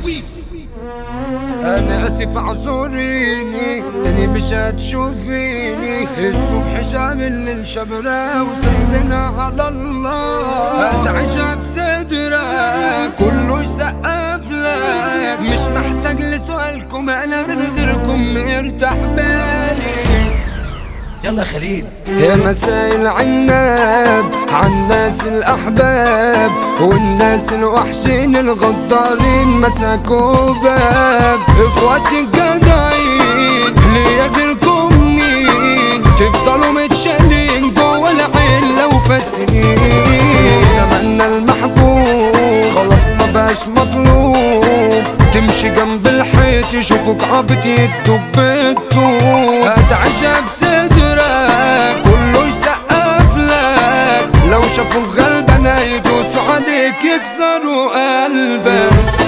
انا اسف اعذريني تاني مش هتشوفيني الصبح شامل الشبرة وسايبنا على الله هتعيشها بصدرك كله يسقف لك مش محتاج لسؤالكم انا من غيركم مرتاح بالي يلا يا خليل يا مساء العناب عالناس الأحباب والناس الوحشين الغدارين مساكوا باب إخواتي الجدعين ليا غيركم مين تفضلوا متشالين جوا العين لو فات سنين زماننا المحبوب خلاص ما بقاش مطلوب تمشي جنب الحيط يشوفوك عبط يدوك بالطوب هتعيشها بصدرك كله يسقف لك لو شافوك غلبانة يدوسوا عليك يكسروا قلبك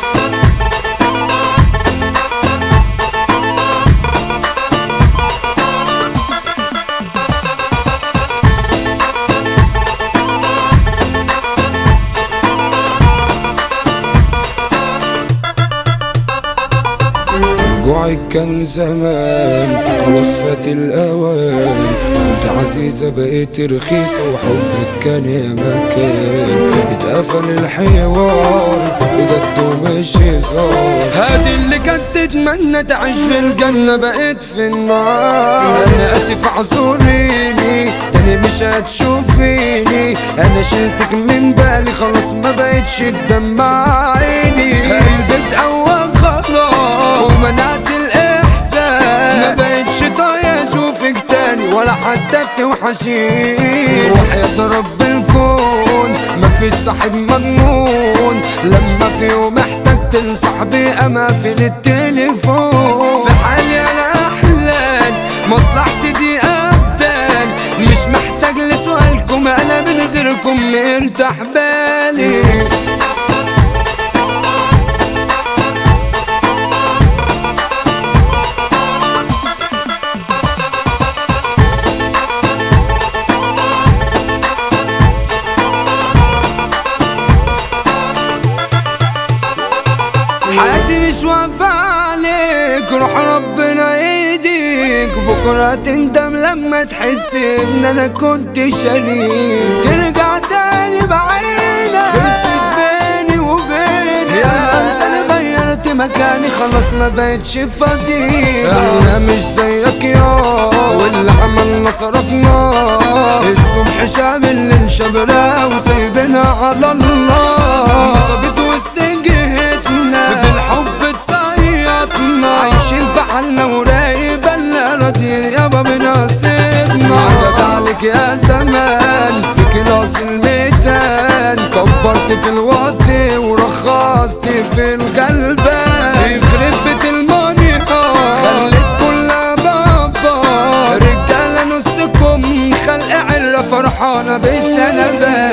رجوعك كان زمان خلاص فات الأوان كنت عزيزة بقيت رخيصة وحبك كان يا مكان اتقفل الحوار بجد ومش هزار هادي اللي كانت تتمنى تعيش في الجنة بقيت في النار أنا آسف اعذريني تاني مش هتشوفيني أنا شلتك من بالي خلاص ما بقتش تدمع عيني قلبي اتقوى خلاص ومنعت الإحساس ما بقتش طايق أشوفك تاني ولا حتى بتوحشيني وحياة رب الكون ما في صاحب مجنون لما في يوم احتاج تنصح بيه اما في التليفون في حالي انا احلام مصلحتي دي ابدان مش محتاج لسؤالكم انا من غيركم مرتاح بالي حياتي مش واقفة عليك روح ربنا يهديك بكرة تندم لما تحس ان انا كنت شريك ترجع تاني بعينك خلصت بيني وبينك يا انسان غيرت مكاني خلاص ما بقتش فاضي احنا مش زيك يا واللي عملنا صرفنا الصبح شامل الشبرة وسايبنا على الله صبت وسط جهتنا بالحب تصيطنا عايشين في حالنا ورايبة اللي راضيين يابا بنصيبنا عدد عليك يا زمان في كلاس الميتان كبرت في الوقت ورخصت في الغلبان يخرب بيت المانيا خليت كلها بابا رجالة نصكم خلق عرة فرحانة بالشنبان